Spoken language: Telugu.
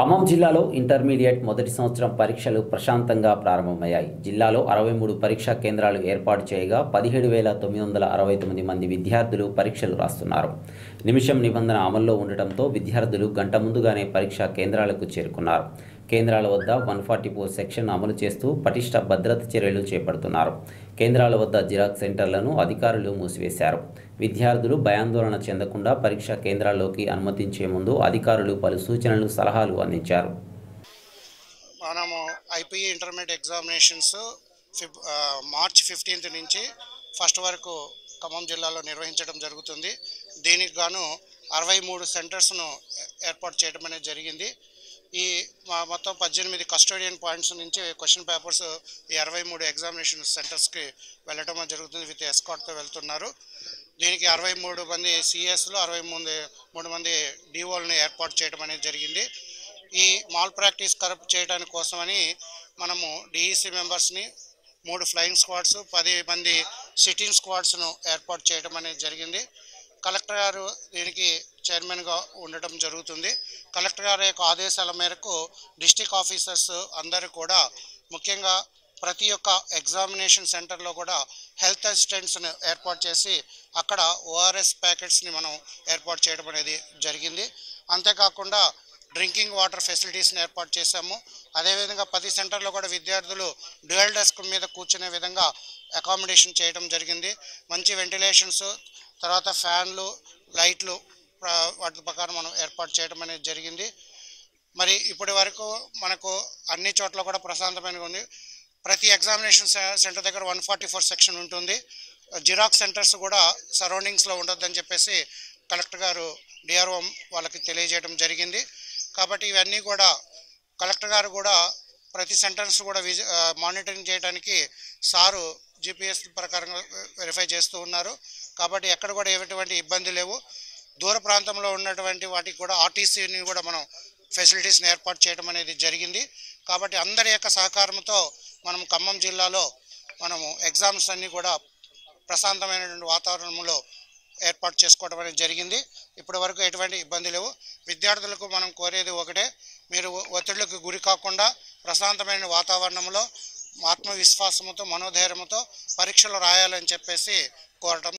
ఖమ్మం జిల్లాలో ఇంటర్మీడియట్ మొదటి సంవత్సరం పరీక్షలు ప్రశాంతంగా ప్రారంభమయ్యాయి జిల్లాలో అరవై మూడు పరీక్షా కేంద్రాలు ఏర్పాటు చేయగా పదిహేడు వేల తొమ్మిది వందల అరవై తొమ్మిది మంది విద్యార్థులు పరీక్షలు రాస్తున్నారు నిమిషం నిబంధన అమల్లో ఉండటంతో విద్యార్థులు గంట ముందుగానే పరీక్షా కేంద్రాలకు చేరుకున్నారు కేంద్రాల వద్ద వన్ ఫార్టీ ఫోర్ సెక్షన్ అమలు చేస్తూ పటిష్ట భద్రత చర్యలు చేపడుతున్నారు కేంద్రాల వద్ద జిరాక్స్ సెంటర్లను అధికారులు మూసివేశారు విద్యార్థులు భయాందోళన చెందకుండా పరీక్షా కేంద్రాల్లోకి అనుమతించే ముందు అధికారులు పలు సూచనలు సలహాలు అందించారు మనము ఐపీఈ ఇంటర్మీడియట్ ఎగ్జామినేషన్స్ ఫిబ్ ఆ, మార్చ్ ఫిఫ్టీన్త్ నుంచి ఫస్ట్ వరకు ఖమ్మం జిల్లాలో నిర్వహించడం జరుగుతుంది దీనికి గాను అరవై మూడు సెంటర్స్ను ఏర్పాటు చేయడం అనేది జరిగింది ఈ మా- మొత్తం పద్దెనిమిది కస్టోడియన్ పాయింట్స్ నుంచి క్వశ్చన్ పేపర్స్ ఈ అరవై మూడు ఎగ్జామినేషన్ సెంటర్స్కి వెళ్ళడం జరుగుతుంది విత్ ఎస్కాట్తో వెళ్తున్నారు దీనికి అరవై మూడు మంది సిఎస్లు అరవై మూడు మూడు మంది డిఓలను ఏర్పాటు చేయడం అనేది జరిగింది ఈ మాల్ ప్రాక్టీస్ కరప్ట్ చేయడానికి కోసమని మనము డిఈసి మెంబర్స్ని మూడు ఫ్లయింగ్ స్క్వాడ్స్ పది మంది సిట్టింగ్ స్క్వాడ్స్ను ఏర్పాటు చేయడం అనేది జరిగింది కలెక్టర్ గారు దీనికి చైర్మన్గా ఉండటం జరుగుతుంది కలెక్టర్ గారి యొక్క ఆదేశాల మేరకు డిస్టిక్ ఆఫీసర్స్ అందరూ కూడా ముఖ్యంగా ప్రతి ఒక్క ఎగ్జామినేషన్ సెంటర్లో కూడా హెల్త్ అసిస్టెంట్స్ని ఏర్పాటు చేసి అక్కడ ఓఆర్ఎస్ ప్యాకెట్స్ని మనం ఏర్పాటు చేయడం అనేది జరిగింది అంతేకాకుండా డ్రింకింగ్ వాటర్ ఫెసిలిటీస్ని ఏర్పాటు చేశాము అదేవిధంగా ప్రతి సెంటర్లో కూడా విద్యార్థులు డ్యూయల్ డెస్క్ మీద కూర్చునే విధంగా అకామిడేషన్ చేయడం జరిగింది మంచి వెంటిలేషన్స్ తర్వాత ఫ్యాన్లు లైట్లు ఆ, వాటి ప్రకారం మనం ఏర్పాటు చేయడం అనేది జరిగింది మరి ఇప్పటి వరకు మనకు అన్ని చోట్ల కూడా ప్రశాంతమైనగా ఉంది ప్రతి ఎగ్జామినేషన్ సె- సెంటర్ దగ్గర వన్ ఫార్టీ ఫోర్ సెక్షన్ ఉంటుంది జిరాక్స్ సెంటర్స్ కూడా సరౌండింగ్స్లో ఉండొద్దని చెప్పేసి కలెక్టర్ గారు డిఆర్ఓ వాళ్ళకి తెలియజేయడం జరిగింది కాబట్టి ఇవన్నీ కూడా కలెక్టర్ గారు కూడా ప్రతి సెంటర్స్ కూడా విజి ఆ, మానిటరింగ్ చేయడానికి సారు జిపిఎస్ ప్రకారంగా వెరిఫై చేస్తూ ఉన్నారు కాబట్టి ఎక్కడ కూడా ఎటువంటి ఇబ్బంది లేవు దూర ప్రాంతంలో ఉన్నటువంటి వాటికి కూడా ఆర్టీసీని కూడా మనం ఫెసిలిటీస్ని ఏర్పాటు చేయడం అనేది జరిగింది కాబట్టి అందరి యొక్క సహకారంతో మనం ఖమ్మం జిల్లాలో మనము ఎగ్జామ్స్ అన్నీ కూడా ప్రశాంతమైనటువంటి వాతావరణంలో ఏర్పాటు చేసుకోవడం అనేది జరిగింది ఇప్పటి వరకు ఎటువంటి ఇబ్బంది లేవు విద్యార్థులకు మనం కోరేది ఒకటే మీరు ఒత్తిళ్లకు గురి కాకుండా ప్రశాంతమైన వాతావరణంలో ఆత్మవిశ్వాసంతో మనోధైర్యంతో పరీక్షలు రాయాలని చెప్పేసి కోరటం